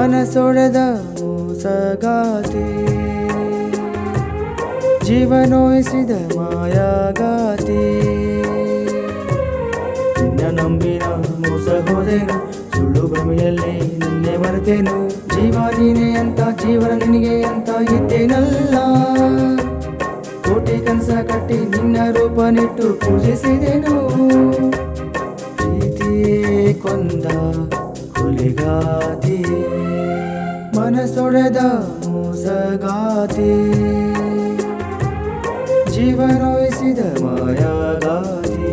ಮನಸೊಡೆದ ಮೋಸಗಾತಿ ಜೀವನೋಯಿಸಿದ ಮಾಯಾಗಾತಿ ನಿನ್ನ ನಂಬಿನ ಮೋಸ ಹೋದೆನು ಸುಳ್ಳು ಭ್ರಮೆಯಲ್ಲಿ ನಿನ್ನೆ ಮರೆತೇನು ಜೀವ ನೀನೆ ಅಂತ ಜೀವನ ನಿನಗೆ ಅಂತ ಇದ್ದೇನಲ್ಲ ಕೋಟಿ ಕನಸ ಕಟ್ಟಿ ನಿನ್ನ ರೂಪ ನೆಟ್ಟು ಪೂಜಿಸಿದೆನು ಪ್ರೀತಿಯೇ ಕೊಂದ ಕೊಲೆಗಾತಿ ಮನಸೊಡೆದ ಮೋಸಗಾತಿ ಜೀವನೋಯಿಸಿದ ಮಾಯಾಗಾತಿ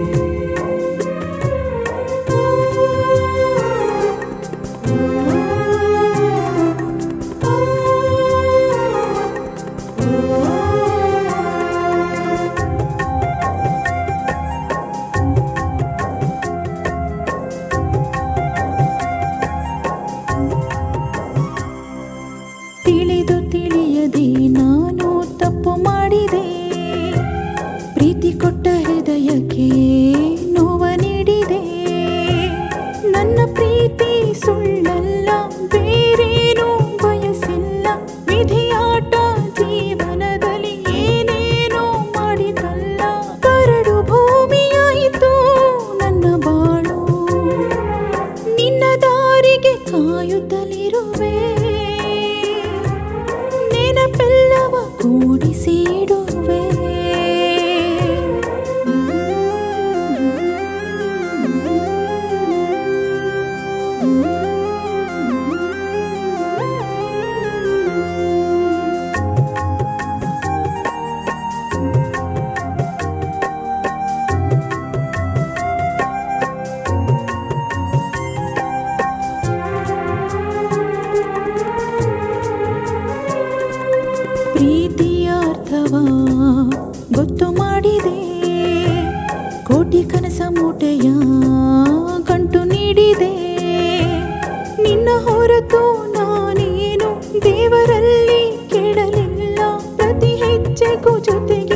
ತಿಳಿದು ತಿಳಿಯದೆ ನಾನು ತಪ್ಪು ಮಾಡಿದೆ ಪ್ರೀತಿ ಕೊಟ್ಟ ಹೃದಯಕ್ಕೆ ನೋವ ನೀಡಿದೆ ನನ್ನ ಪ್ರೀತಿ ಸುಳ್ಳಲ್ಲ ಬೇರೇನು ಬಯಸಿಲ್ಲ ವಿಧಿಯಾಟ ಜೀವನದಲ್ಲಿ ಏನೇನೋ ಮಾಡಿದಲ್ಲ ಕರಡು ಭೂಮಿಯಾಯಿತು ನನ್ನ ಬಾಳು ನಿನ್ನ ದಾರಿಗೆ ಕಾಯುತ್ತಲಿರುವೆ ನೆನಪೆಲ್ಲವ ಕೂಡಿಸಿಡುವೆ ಪ್ರೀತಿಯ ಅರ್ಥವ ಗೊತ್ತು ಮಾಡಿದೆ ಕೋಟಿ ಕನಸ ಮೂಟೆಯ ಗಂಟು ನೀಡಿದೆ ನಿನ್ನ ಹೊರತು ನಾನೇನು ದೇವರಲ್ಲಿ ಕೆಡಲಿಲ್ಲ ಪ್ರತಿ ಹೆಜ್ಜೆಗೂ ಜೊತೆಗೆ